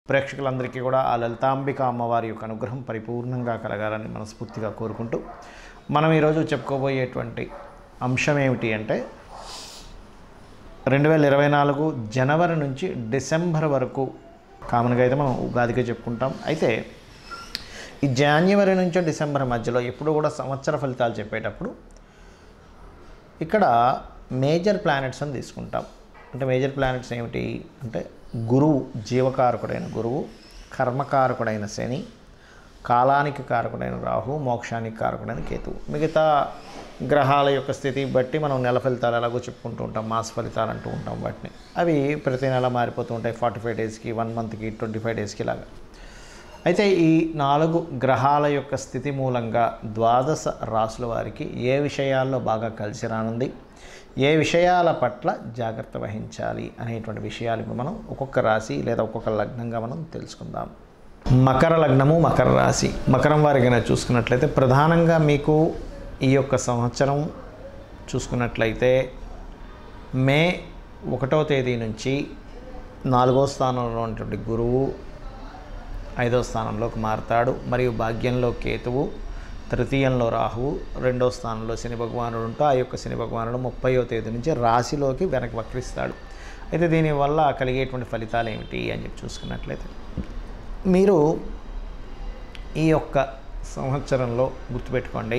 ప్రేక్షకులందరికీ కూడా ఆ లలితాంబిక అమ్మవారి యొక్క అనుగ్రహం పరిపూర్ణంగా కలగాలని మనస్ఫూర్తిగా కోరుకుంటూ మనం ఈరోజు చెప్పుకోబోయేటువంటి అంశం ఏమిటి అంటే రెండు వేల ఇరవై నాలుగు జనవరి నుంచి డిసెంబర్ వరకు కామన్గా అయితే మనం ఉగాదిగా చెప్పుకుంటాం అయితే ఈ జాన్యువరి నుంచి డిసెంబర్ మధ్యలో ఎప్పుడు కూడా సంవత్సర ఫలితాలు చెప్పేటప్పుడు ఇక్కడ మేజర్ ప్లానెట్స్ అని తీసుకుంటాం అంటే మేజర్ ప్లానెట్స్ ఏమిటి అంటే గురువు జీవకారకుడైన గురువు కర్మకారకుడైన శని కాలానికి కారకుడైన రాహు మోక్షానికి కారకుడైన కేతువు మిగతా గ్రహాల యొక్క స్థితి బట్టి మనం నెల ఫలితాలు ఎలాగో చెప్పుకుంటూ ఉంటాం మాస ఫలితాలు అంటూ ఉంటాం వాటిని అవి ప్రతి నెల మారిపోతూ ఉంటాయి ఫార్టీ ఫైవ్ డేస్కి వన్ మంత్కి ట్వంటీ ఫైవ్ డేస్కి ఇలాగా అయితే ఈ నాలుగు గ్రహాల యొక్క స్థితి మూలంగా ద్వాదశ రాసుల వారికి ఏ విషయాల్లో బాగా కలిసి రానుంది ఏ విషయాల పట్ల జాగ్రత్త వహించాలి అనేటువంటి విషయాలు ఇప్పుడు మనం ఒక్కొక్క రాశి లేదా ఒక్కొక్క లగ్నంగా మనం తెలుసుకుందాం మకర లగ్నము మకర రాశి మకరం వారిగా చూసుకున్నట్లయితే ప్రధానంగా మీకు ఈ యొక్క సంవత్సరం చూసుకున్నట్లయితే మే ఒకటో తేదీ నుంచి నాలుగో స్థానంలో ఉన్నటువంటి గురువు ఐదో స్థానంలోకి మారతాడు మరియు భాగ్యంలో కేతువు తృతీయంలో రాహువు రెండో స్థానంలో శని భగవానుడు ఉంటూ ఆ యొక్క శని భగవానుడు ముప్పయో తేదీ నుంచి రాశిలోకి వెనక్కి వక్రిస్తాడు అయితే దీనివల్ల కలిగేటువంటి ఫలితాలు ఏమిటి అని చెప్పి చూసుకున్నట్లయితే మీరు ఈ యొక్క సంవత్సరంలో గుర్తుపెట్టుకోండి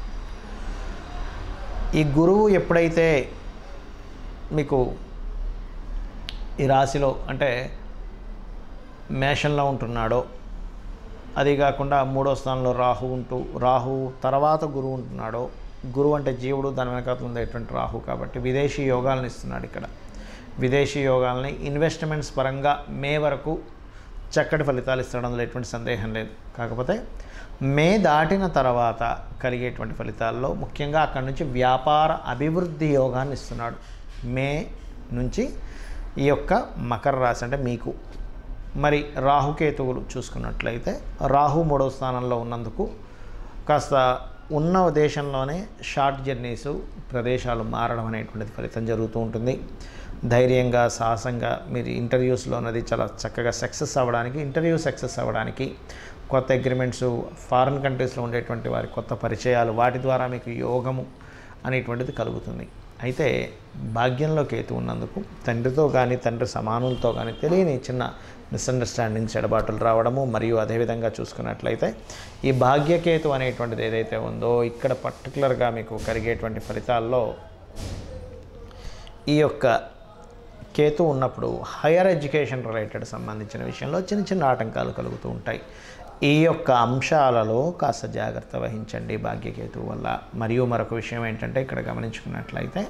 ఈ గురువు ఎప్పుడైతే మీకు ఈ రాశిలో అంటే మేషంలో ఉంటున్నాడో అది కాకుండా మూడో స్థానంలో రాహు ఉంటూ రాహు తర్వాత గురువు ఉంటున్నాడో గురువు అంటే జీవుడు దాని వెనకాల ఉండేటువంటి రాహు కాబట్టి విదేశీ యోగాలను ఇస్తున్నాడు ఇక్కడ విదేశీ యోగాలని ఇన్వెస్ట్మెంట్స్ పరంగా మే వరకు చక్కటి ఫలితాలు ఇస్తాడు అందులో ఎటువంటి సందేహం లేదు కాకపోతే మే దాటిన తర్వాత కలిగేటువంటి ఫలితాల్లో ముఖ్యంగా అక్కడి నుంచి వ్యాపార అభివృద్ధి యోగాన్ని ఇస్తున్నాడు మే నుంచి ఈ యొక్క మకర రాశి అంటే మీకు మరి రాహుకేతువులు చూసుకున్నట్లయితే రాహు మూడో స్థానంలో ఉన్నందుకు కాస్త ఉన్న దేశంలోనే షార్ట్ జర్నీస్ ప్రదేశాలు మారడం అనేటువంటిది ఫలితం జరుగుతూ ఉంటుంది ధైర్యంగా సాహసంగా మీరు ఇంటర్వ్యూస్లో ఉన్నది చాలా చక్కగా సక్సెస్ అవ్వడానికి ఇంటర్వ్యూ సక్సెస్ అవ్వడానికి కొత్త అగ్రిమెంట్స్ ఫారిన్ కంట్రీస్లో ఉండేటువంటి వారి కొత్త పరిచయాలు వాటి ద్వారా మీకు యోగము అనేటువంటిది కలుగుతుంది అయితే భాగ్యంలో కేతు ఉన్నందుకు తండ్రితో కానీ తండ్రి సమానులతో కానీ తెలియని చిన్న మిస్అండర్స్టాండింగ్స్ ఎడబాటులు రావడము మరియు అదేవిధంగా చూసుకున్నట్లయితే ఈ భాగ్యకేతు అనేటువంటిది ఏదైతే ఉందో ఇక్కడ పర్టికులర్గా మీకు కలిగేటువంటి ఫలితాల్లో ఈ యొక్క కేతు ఉన్నప్పుడు హైయర్ ఎడ్యుకేషన్ రిలేటెడ్ సంబంధించిన విషయంలో చిన్న చిన్న ఆటంకాలు కలుగుతూ ఉంటాయి ఈ యొక్క అంశాలలో కాస్త జాగ్రత్త వహించండి భాగ్యకేతు వల్ల మరియు మరొక విషయం ఏంటంటే ఇక్కడ గమనించుకున్నట్లయితే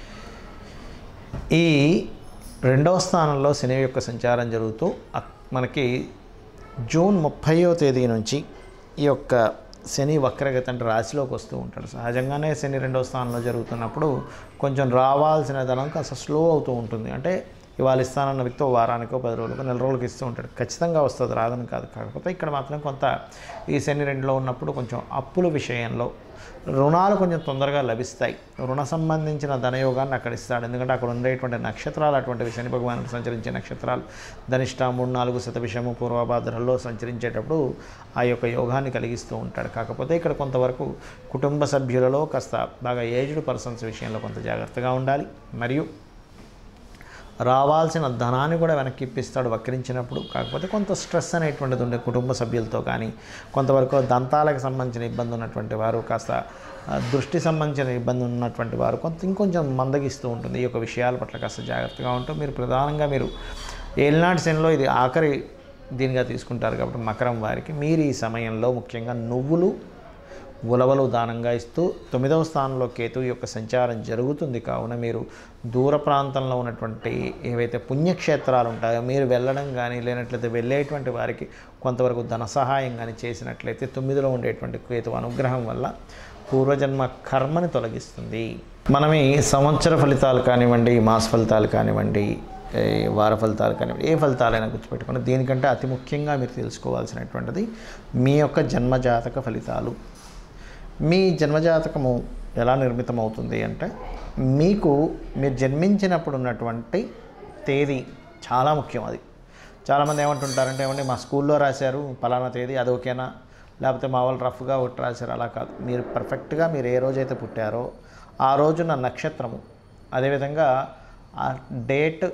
ఈ రెండవ స్థానంలో శని యొక్క సంచారం జరుగుతూ అక్- మనకి జూన్ ముప్పయో తేదీ నుంచి ఈ యొక్క శని వక్రగతి అంటే రాశిలోకి వస్తూ ఉంటాడు సహజంగానే శని రెండవ స్థానంలో జరుగుతున్నప్పుడు కొంచెం రావాల్సిన ధనం కాస్త స్లో అవుతూ ఉంటుంది అంటే ఇవాళ ఇస్తానన్న వ్యక్తి ఓ వారానికో పది రోజులకో నెల రోజులకి ఇస్తూ ఉంటాడు ఖచ్చితంగా వస్తుంది రాదని కాదు కాకపోతే ఇక్కడ మాత్రం కొంత ఈ శని రెండులో ఉన్నప్పుడు కొంచెం అప్పుల విషయంలో రుణాలు కొంచెం తొందరగా లభిస్తాయి రుణ సంబంధించిన ధనయోగాన్ని అక్కడ ఇస్తాడు ఎందుకంటే అక్కడ ఉండేటువంటి నక్షత్రాలు అటువంటివి శని భగవానుడు సంచరించే నక్షత్రాలు ధనిష్ట మూడు నాలుగు శతభిషము పూర్వభాద్రలో సంచరించేటప్పుడు ఆ యొక్క యోగాన్ని కలిగిస్తూ ఉంటాడు కాకపోతే ఇక్కడ కొంతవరకు కుటుంబ సభ్యులలో కాస్త బాగా ఏజ్డ్ పర్సన్స్ విషయంలో కొంత జాగ్రత్తగా ఉండాలి మరియు రావాల్సిన ధనాన్ని కూడా వెనక్కి ఇప్పిస్తాడు వక్రించినప్పుడు కాకపోతే కొంత స్ట్రెస్ అనేటువంటిది ఉండే కుటుంబ సభ్యులతో కానీ కొంతవరకు దంతాలకు సంబంధించిన ఇబ్బంది ఉన్నటువంటి వారు కాస్త ఆ, దృష్టి సంబంధించిన ఇబ్బంది ఉన్నటువంటి వారు కొంత ఇంకొంచెం మందగిస్తూ ఉంటుంది ఈ యొక్క విషయాల పట్ల కాస్త జాగ్రత్తగా ఉంటూ మీరు ప్రధానంగా మీరు ఏలినాటి శనిలో ఇది ఆఖరి దీనిగా తీసుకుంటారు కాబట్టి మకరం వారికి మీరు ఈ సమయంలో ముఖ్యంగా నువ్వులు ఉలవలు దానంగా ఇస్తూ తొమ్మిదవ స్థానంలో కేతు యొక్క సంచారం జరుగుతుంది కావున మీరు దూర ప్రాంతంలో ఉన్నటువంటి ఏవైతే పుణ్యక్షేత్రాలు ఉంటాయో మీరు వెళ్ళడం కానీ లేనట్లయితే వెళ్ళేటువంటి వారికి కొంతవరకు ధన సహాయం కానీ చేసినట్లయితే తొమ్మిదిలో ఉండేటువంటి కేతు అనుగ్రహం వల్ల పూర్వజన్మ కర్మని తొలగిస్తుంది మనం ఈ సంవత్సర ఫలితాలు కానివ్వండి మాస ఫలితాలు కానివ్వండి ఏ వార ఫలితాలు కానివ్వండి ఏ ఫలితాలైనా గుర్తుపెట్టుకోండి దీనికంటే అతి ముఖ్యంగా మీరు తెలుసుకోవాల్సినటువంటిది మీ యొక్క జన్మజాతక ఫలితాలు మీ జన్మజాతకము ఎలా నిర్మితం అవుతుంది అంటే మీకు మీరు జన్మించినప్పుడు ఉన్నటువంటి తేదీ చాలా ముఖ్యం అది చాలామంది ఏమంటుంటారంటే ఏమంటే మా స్కూల్లో రాశారు పలానా తేదీ అది ఓకేనా లేకపోతే మా వాళ్ళు రఫ్గా ఒకటి రాశారు అలా కాదు మీరు పర్ఫెక్ట్గా మీరు ఏ రోజైతే పుట్టారో ఆ రోజున నక్షత్రము అదేవిధంగా ఆ డేట్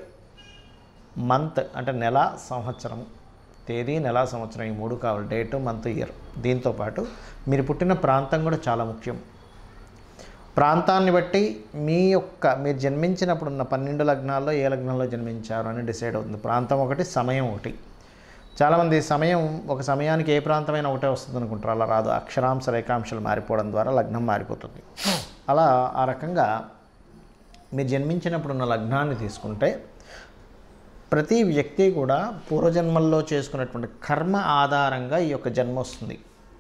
మంత్ అంటే నెల సంవత్సరం తేదీ నెల సంవత్సరం ఈ మూడు కావాలి డేట్ మంత్ ఇయర్ దీంతోపాటు మీరు పుట్టిన ప్రాంతం కూడా చాలా ముఖ్యం ప్రాంతాన్ని బట్టి మీ యొక్క మీరు జన్మించినప్పుడు ఉన్న పన్నెండు లగ్నాల్లో ఏ లగ్నంలో జన్మించారు అని డిసైడ్ అవుతుంది ప్రాంతం ఒకటి సమయం ఒకటి చాలామంది సమయం ఒక సమయానికి ఏ ప్రాంతమైనా ఒకటే వస్తుంది అనుకుంటారు అలా రాదు అక్షరాంశ రేఖాంశాలు మారిపోవడం ద్వారా లగ్నం మారిపోతుంది అలా ఆ రకంగా మీరు జన్మించినప్పుడు ఉన్న లగ్నాన్ని తీసుకుంటే ప్రతి వ్యక్తి కూడా పూర్వజన్మల్లో చేసుకున్నటువంటి కర్మ ఆధారంగా ఈ యొక్క జన్మ వస్తుంది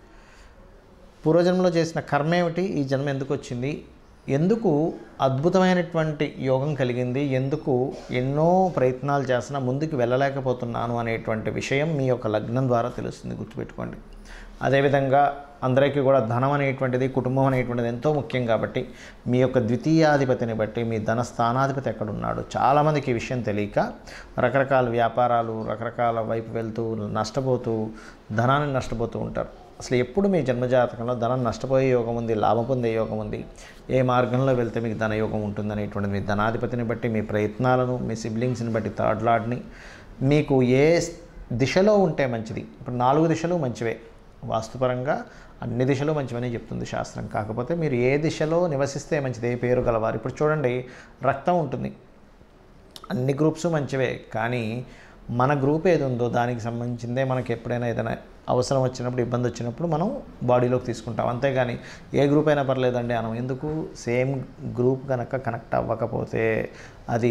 పూర్వజన్మలో చేసిన కర్మ ఏమిటి ఈ జన్మ ఎందుకు వచ్చింది ఎందుకు అద్భుతమైనటువంటి యోగం కలిగింది ఎందుకు ఎన్నో ప్రయత్నాలు చేసినా ముందుకు వెళ్ళలేకపోతున్నాను అనేటువంటి విషయం మీ యొక్క లగ్నం ద్వారా తెలుస్తుంది గుర్తుపెట్టుకోండి అదేవిధంగా అందరికీ కూడా ధనం అనేటువంటిది కుటుంబం అనేటువంటిది ఎంతో ముఖ్యం కాబట్టి మీ యొక్క ద్వితీయాధిపతిని బట్టి మీ ధన స్థానాధిపతి ఎక్కడున్నాడు చాలామందికి ఈ విషయం తెలియక రకరకాల వ్యాపారాలు రకరకాల వైపు వెళ్తూ నష్టపోతూ ధనాన్ని నష్టపోతూ ఉంటారు అసలు ఎప్పుడు మీ జన్మజాతకంలో ధనం నష్టపోయే యోగం ఉంది లాభం పొందే యోగం ఉంది ఏ మార్గంలో వెళ్తే మీకు ధన యోగం ఉంటుంది అనేటువంటిది మీ ధనాధిపతిని బట్టి మీ ప్రయత్నాలను మీ సిబ్లింగ్స్ని బట్టి థర్డ్ లార్డ్ని మీకు ఏ దిశలో ఉంటే మంచిది ఇప్పుడు నాలుగు దిశలు మంచివే వాస్తుపరంగా అన్ని దిశలు మంచివని చెప్తుంది శాస్త్రం కాకపోతే మీరు ఏ దిశలో నివసిస్తే మంచిది ఏ పేరు గలవారు ఇప్పుడు చూడండి రక్తం ఉంటుంది అన్ని గ్రూప్స్ మంచివే కానీ మన గ్రూప్ ఏది ఉందో దానికి సంబంధించిందే మనకి ఎప్పుడైనా ఏదైనా అవసరం వచ్చినప్పుడు ఇబ్బంది వచ్చినప్పుడు మనం బాడీలోకి తీసుకుంటాం అంతేగాని ఏ గ్రూప్ అయినా పర్లేదండి మనం ఎందుకు సేమ్ గ్రూప్ కనుక కనెక్ట్ అవ్వకపోతే అది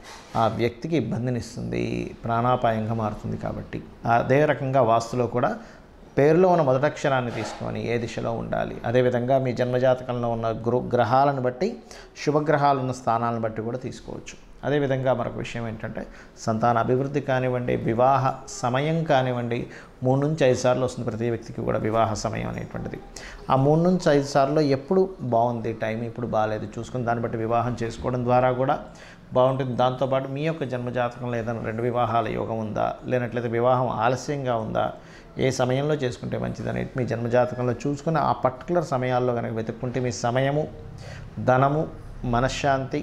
ఆ వ్యక్తికి ఇబ్బందినిస్తుంది ప్రాణాపాయంగా మారుతుంది కాబట్టి అదే రకంగా వాస్తులో కూడా పేరులో ఉన్న మొదటక్షరాన్ని తీసుకొని ఏ దిశలో ఉండాలి అదేవిధంగా మీ జన్మజాతకంలో ఉన్న గృ గ్రహాలను బట్టి శుభగ్రహాలు ఉన్న స్థానాలను బట్టి కూడా తీసుకోవచ్చు అదేవిధంగా మరొక విషయం ఏంటంటే సంతాన అభివృద్ధి కానివ్వండి వివాహ సమయం కానివ్వండి మూడు నుంచి ఐదు సార్లు వస్తుంది ప్రతి వ్యక్తికి కూడా వివాహ సమయం అనేటువంటిది ఆ మూడు నుంచి ఐదు సార్లు ఎప్పుడు బాగుంది టైం ఇప్పుడు బాగాలేదు చూసుకుని దాన్ని బట్టి వివాహం చేసుకోవడం ద్వారా కూడా బాగుంటుంది దాంతోపాటు మీ యొక్క జన్మజాతకంలో ఏదైనా రెండు వివాహాల యోగం ఉందా లేనట్లయితే వివాహం ఆలస్యంగా ఉందా ఏ సమయంలో చేసుకుంటే మంచిది అనేది మీ జన్మజాతకంలో చూసుకుని ఆ పర్టికులర్ సమయాల్లో కనుక వెతుక్కుంటే మీ సమయము ధనము మనశ్శాంతి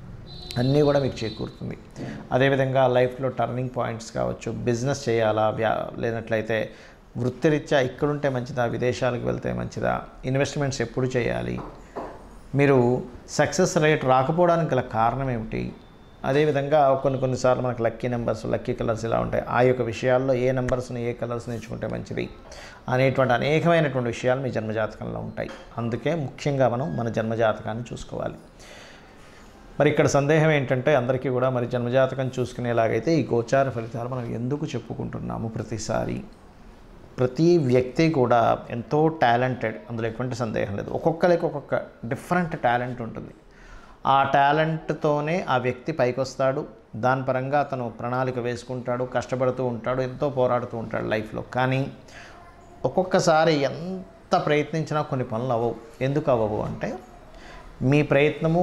అన్నీ కూడా మీకు చేకూరుతుంది అదేవిధంగా లైఫ్లో టర్నింగ్ పాయింట్స్ కావచ్చు బిజినెస్ చేయాలా వ్యా లేనట్లయితే వృత్తిరీత్యా ఇక్కడుంటే మంచిదా విదేశాలకు వెళ్తే మంచిదా ఇన్వెస్ట్మెంట్స్ ఎప్పుడు చేయాలి మీరు సక్సెస్ రేట్ రాకపోవడానికి గల కారణం ఏమిటి అదేవిధంగా కొన్ని కొన్నిసార్లు మనకు లక్కీ నెంబర్స్ లక్కీ కలర్స్ ఇలా ఉంటాయి ఆ యొక్క విషయాల్లో ఏ నెంబర్స్ని ఏ కలర్స్ని ఎంచుకుంటే మంచిది అనేటువంటి అనేకమైనటువంటి విషయాలు మీ జన్మజాతకంలో ఉంటాయి అందుకే ముఖ్యంగా మనం మన జన్మజాతకాన్ని చూసుకోవాలి మరి ఇక్కడ సందేహం ఏంటంటే అందరికీ కూడా మరి జన్మజాతకం చూసుకునేలాగైతే ఈ గోచార ఫలితాలు మనం ఎందుకు చెప్పుకుంటున్నాము ప్రతిసారి ప్రతి వ్యక్తి కూడా ఎంతో టాలెంటెడ్ అందులో ఎటువంటి సందేహం లేదు ఒక్కొక్కరికి ఒక్కొక్క డిఫరెంట్ టాలెంట్ ఉంటుంది ఆ టాలెంట్తోనే ఆ వ్యక్తి పైకి వస్తాడు దాని పరంగా అతను ప్రణాళిక వేసుకుంటాడు కష్టపడుతూ ఉంటాడు ఎంతో పోరాడుతూ ఉంటాడు లైఫ్లో కానీ ఒక్కొక్కసారి ఎంత ప్రయత్నించినా కొన్ని పనులు అవ్వవు ఎందుకు అవ్వవు అంటే మీ ప్రయత్నము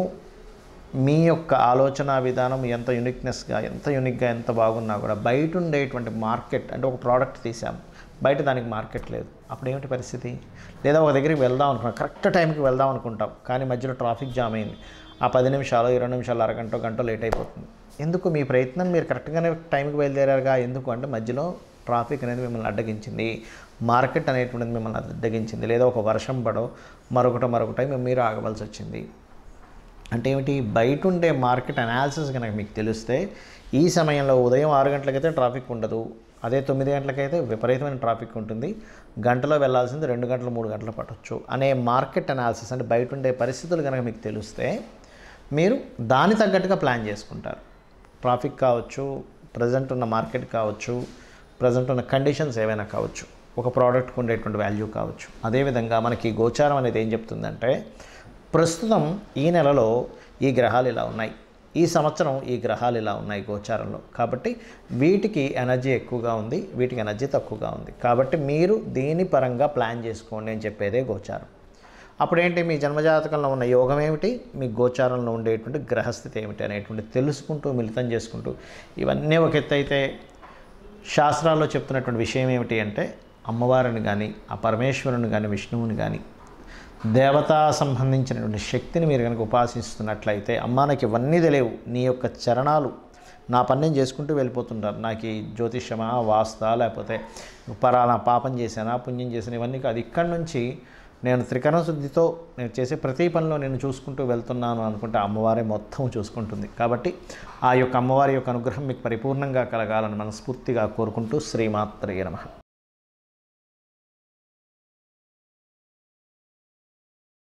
మీ యొక్క ఆలోచన విధానం ఎంత యునిక్నెస్గా ఎంత యునిక్గా ఎంత బాగున్నా కూడా బయట ఉండేటువంటి మార్కెట్ అంటే ఒక ప్రోడక్ట్ తీసాం బయట దానికి మార్కెట్ లేదు అప్పుడు ఏమిటి పరిస్థితి లేదా ఒక దగ్గరికి వెళ్దాం అనుకున్నాం కరెక్ట్ టైంకి వెళ్దాం అనుకుంటాం కానీ మధ్యలో ట్రాఫిక్ జామ్ అయింది ఆ పది నిమిషాలు ఇరవై నిమిషాలు అరగంట గంట లేట్ అయిపోతుంది ఎందుకు మీ ప్రయత్నం మీరు కరెక్ట్గానే టైంకి బయలుదేరారుగా ఎందుకు అంటే మధ్యలో ట్రాఫిక్ అనేది మిమ్మల్ని అడ్డగించింది మార్కెట్ అనేటువంటిది మిమ్మల్ని అడ్డగించింది లేదా ఒక వర్షం పడో మరొకటో మరొకటో మీరు ఆగవలసి వచ్చింది అంటే ఏమిటి బయట ఉండే మార్కెట్ అనాలిసిస్ కనుక మీకు తెలిస్తే ఈ సమయంలో ఉదయం ఆరు గంటలకైతే ట్రాఫిక్ ఉండదు అదే తొమ్మిది గంటలకైతే విపరీతమైన ట్రాఫిక్ ఉంటుంది గంటలో వెళ్ళాల్సింది రెండు గంటలు మూడు గంటలు పట్టొచ్చు అనే మార్కెట్ అనాలిసిస్ అంటే బయట ఉండే పరిస్థితులు కనుక మీకు తెలిస్తే మీరు దాని తగ్గట్టుగా ప్లాన్ చేసుకుంటారు ట్రాఫిక్ కావచ్చు ప్రజెంట్ ఉన్న మార్కెట్ కావచ్చు ప్రజెంట్ ఉన్న కండిషన్స్ ఏవైనా కావచ్చు ఒక ప్రోడక్ట్కి ఉండేటువంటి వాల్యూ కావచ్చు అదేవిధంగా మనకి గోచారం అనేది ఏం చెప్తుందంటే ప్రస్తుతం ఈ నెలలో ఈ గ్రహాలు ఇలా ఉన్నాయి ఈ సంవత్సరం ఈ గ్రహాలు ఇలా ఉన్నాయి గోచారంలో కాబట్టి వీటికి ఎనర్జీ ఎక్కువగా ఉంది వీటికి ఎనర్జీ తక్కువగా ఉంది కాబట్టి మీరు దీని పరంగా ప్లాన్ చేసుకోండి అని చెప్పేదే గోచారం అప్పుడేంటి మీ జన్మజాతకంలో ఉన్న యోగం ఏమిటి మీ గోచారంలో ఉండేటువంటి గ్రహస్థితి ఏమిటి అనేటువంటి తెలుసుకుంటూ మిళితం చేసుకుంటూ ఇవన్నీ ఒక ఎత్తు అయితే శాస్త్రాల్లో చెప్తున్నటువంటి విషయం ఏమిటి అంటే అమ్మవారిని కానీ ఆ పరమేశ్వరుని కానీ విష్ణువుని కానీ దేవతా సంబంధించినటువంటి శక్తిని మీరు కనుక ఉపాసిస్తున్నట్లయితే అమ్మా నాకు ఇవన్నీ తెలియవు నీ యొక్క చరణాలు నా పని నేను చేసుకుంటూ వెళ్ళిపోతుంటారు నాకు ఈ జ్యోతిష్యమా వాస్తా లేకపోతే పరానా పాపం చేశానా పుణ్యం చేశాను ఇవన్నీ కాదు ఇక్కడి నుంచి నేను త్రికరణ శుద్ధితో నేను చేసే ప్రతి పనిలో నేను చూసుకుంటూ వెళ్తున్నాను అనుకుంటే అమ్మవారే మొత్తం చూసుకుంటుంది కాబట్టి ఆ యొక్క అమ్మవారి యొక్క అనుగ్రహం మీకు పరిపూర్ణంగా కలగాలని మనస్ఫూర్తిగా కోరుకుంటూ శ్రీమాత్రే నమః